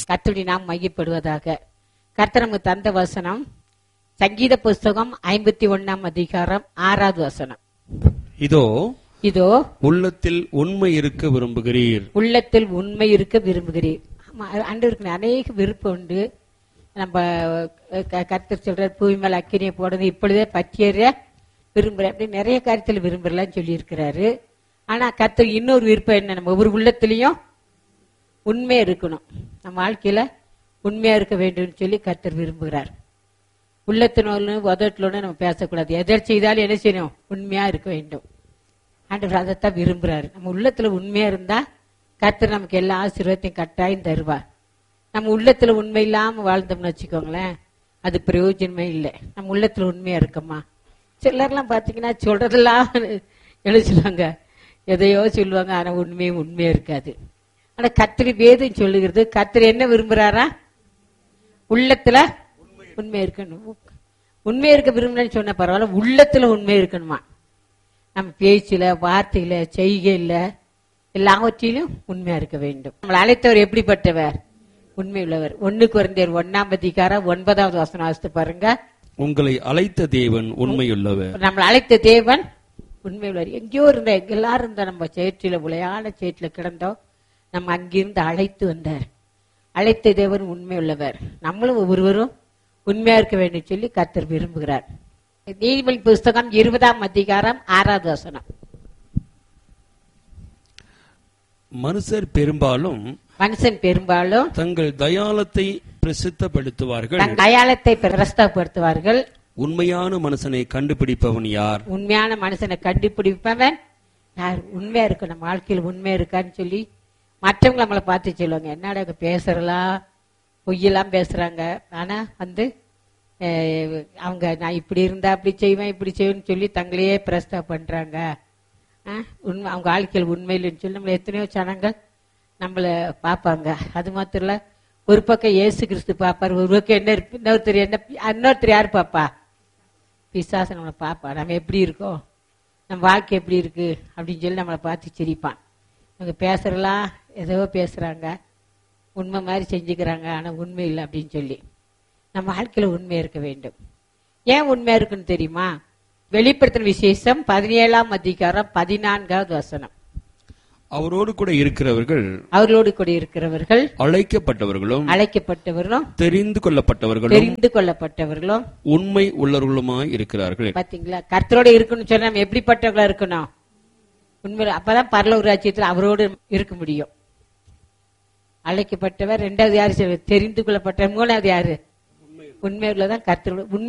கர்த்தருடைய நாம் மையப்படுவதாக கர்த்தர் நமக்கு தந்த வசனம் சங்கீத புஸ்தகம் ஐம்பத்தி ஒண்ணாம் அதிகாரம் ஆறாவது வசனம் இதோ இதோ உள்ளத்தில் உண்மை இருக்க விரும்புகிறீர் உள்ளத்தில் உண்மை இருக்க விரும்புகிறீர் ஆமா, ஆண்டவருக்கு அநேக விருப்பம் உண்டு நம்ம க- கர்த்தர் சொல்ற பூமி மேல அக்கினியை போடுறது இப்பொழுதே பற்றியற விரும்புறேன் அப்படி நிறைய காரியத்தில் விரும்புறலாம் சொல்லி இருக்கிறாரு ஆனா கர்த்தர் இன்னொரு விருப்பம் என்ன நம்ம ஒவ்வொரு உள்ளத்திலையும் உண்மையா இருக்கணும் நம்ம வாழ்க்கையில உண்மையா இருக்க வேண்டும்னு சொல்லி கர்த்தர் விரும்புகிறார் உள்ளத்தினோடு உதட்டிலோடு நம்ம பேசக்கூடாது எதை செய்தாலும் என்ன செய்யணும் உண்மையா இருக்க வேண்டும் ஆண்டவர் அதைத்தான் விரும்புறாரு நம்ம உள்ளத்துல உண்மையா இருந்தா கர்த்தர் நமக்கு எல்லா ஆசீர்வாதத்தையும் கட்டாயம் தருவார் நம்ம உள்ளத்துல உண்மை இல்லாம வாழ்ந்தோம்னு வச்சுக்கோங்களேன் அது பிரயோஜனமே இல்லை நம்ம உள்ளத்துல உண்மையா இருக்கோமா சிலர்லாம் பாத்தீங்கன்னா சொல்றதெல்லாம் என்ன சொல்லுவாங்க எதையோ சொல்லுவாங்க ஆனா உண்மையும் உண்மையா இருக்காது ஆனா கத்திரி வேதம் சொல்லுகிறது கத்திரி என்ன விரும்புறாரா உள்ளத்துல உண்மை இருக்கணும் உண்மை இருக்க விரும்பலன்னு சொன்ன பரவாயில்ல உள்ளத்துல உண்மை இருக்கணுமா நம்ம பேச்சுல வார்த்தையில செய்கையில எல்லாவற்றிலும் உண்மையா இருக்க வேண்டும் நம்மளை அழைத்தவர் எப்படிப்பட்டவர் உண்மை உள்ளவர் ஒண்ணு குறைந்தர் ஒன்னாம் அதிகாரம் ஒன்பதாவது வசனம் வாசித்து பாருங்க உங்களை அழைத்த தேவன் உண்மையுள்ளவர் நம்மளை அழைத்த தேவன் உண்மை உள்ளவர் எங்கேயோ இருந்த எல்லாரும் இருந்த நம்ம சேற்றில உளையான சேற்றில கிடந்தோம் நம்ம அங்கிருந்து அழைத்து வந்தார் அழைத்த தேவன் உண்மை உள்ளவர் நம்மளும் ஒவ்வொருவரும் உண்மையா இருக்க வேண்டும் சொல்லி கர்த்தர் விரும்புகிறார் நீதிமொழி புஸ்தகம் இருபதாம் அதிகாரம் ஆறாவது வசனம் மனுஷர் பெரும்பாலும் மனுஷன் பெரும்பாலும் தங்கள் தயாளத்தை பிரசித்தப்படுத்துவார்கள் தன் அடையாளத்தை பிரஸ்தப்படுத்துவார்கள் உண்மையான மனுஷனை கண்டுபிடிப்பவன் யார் உண்மையான மனுஷனை கண்டுபிடிப்பவன் யார் உண்மையா இருக்கு நம்ம வாழ்க்கையில் உண்மையா இருக்கான்னு சொல்லி மற்றவங்க நம்மளை பார்த்து சொல்லுவாங்க என்னடா இவங்க பேசுறலாம் பொய்யெல்லாம் பேசுறாங்க ஆனா வந்து அஹ், அவங்க நான் இப்படி இருந்தா அப்படி செய்வேன் இப்படி செய்வேன்னு சொல்லி தங்களையே பிரஸ்தா பண்றாங்க அஹ், உண்மை அவங்க வாழ்க்கையில் உண்மையில்னு சொல்லி நம்மள எத்தனையோ ஜனங்கள் நம்மள பார்ப்பாங்க அது மாத்திரம் இல்ல ஒரு பக்கம் இயேசு கிறிஸ்து பார்ப்பார் ஒரு பக்கம் என்ன இருப்பு- இன்னொருத்தர் என்ன இன்னொருத்தர் யார் பாப்பா பிசாசு நம்மளை பார்ப்பான் நம்ம எப்படி இருக்கோம் நம்ம வாழ்க்கை எப்படி இருக்கு அப்படின்னு சொல்லி நம்மளை பார்த்து சிரிப்பான் இவங்க பேசுறலாம் ஏதோ பேசுறாங்க உண்மை மாதிரி செஞ்சுக்கிறாங்க ஆனா உண்மை இல்லை அப்படின்னு சொல்லி நம்ம வாழ்க்கையில உண்மை இருக்க வேண்டும் ஏன் உண்மையா இருக்குன்னு தெரியுமா வெளிப்படுத்தின விசேஷம் பதினேழாம் அதிகாரம் பதினான்காவது வசனம் அவரோடு கூட இருக்கிறவர்கள் அவர்களோடு கூட இருக்கிறவர்கள் அழைக்கப்பட்டவர்களும் அழைக்கப்பட்டவர்களும் தெரிந்து கொள்ளப்பட்டவர்களும் தெரிந்து கொள்ளப்பட்டவர்களும் உண்மை உள்ளவர்களுமாய் இருக்கிறார்கள் பாத்தீங்களா கர்த்தரோட இருக்கணும்னு சொன்னா நம்ம எப்படிப்பட்டவங்களா இருக்கணும் உண்மையில அப்பதான் பரலோக ராஜ்யத்துல அவரோடு இருக்க முடியும் அழைக்கப்பட்டவர் ரெண்டாவது யாரு சொல்றது? தெரிந்து கொள்ளப்பட்ட மூணாவது யாரு உண்மை உள்ளதான் கர்த்தரோட உண்மை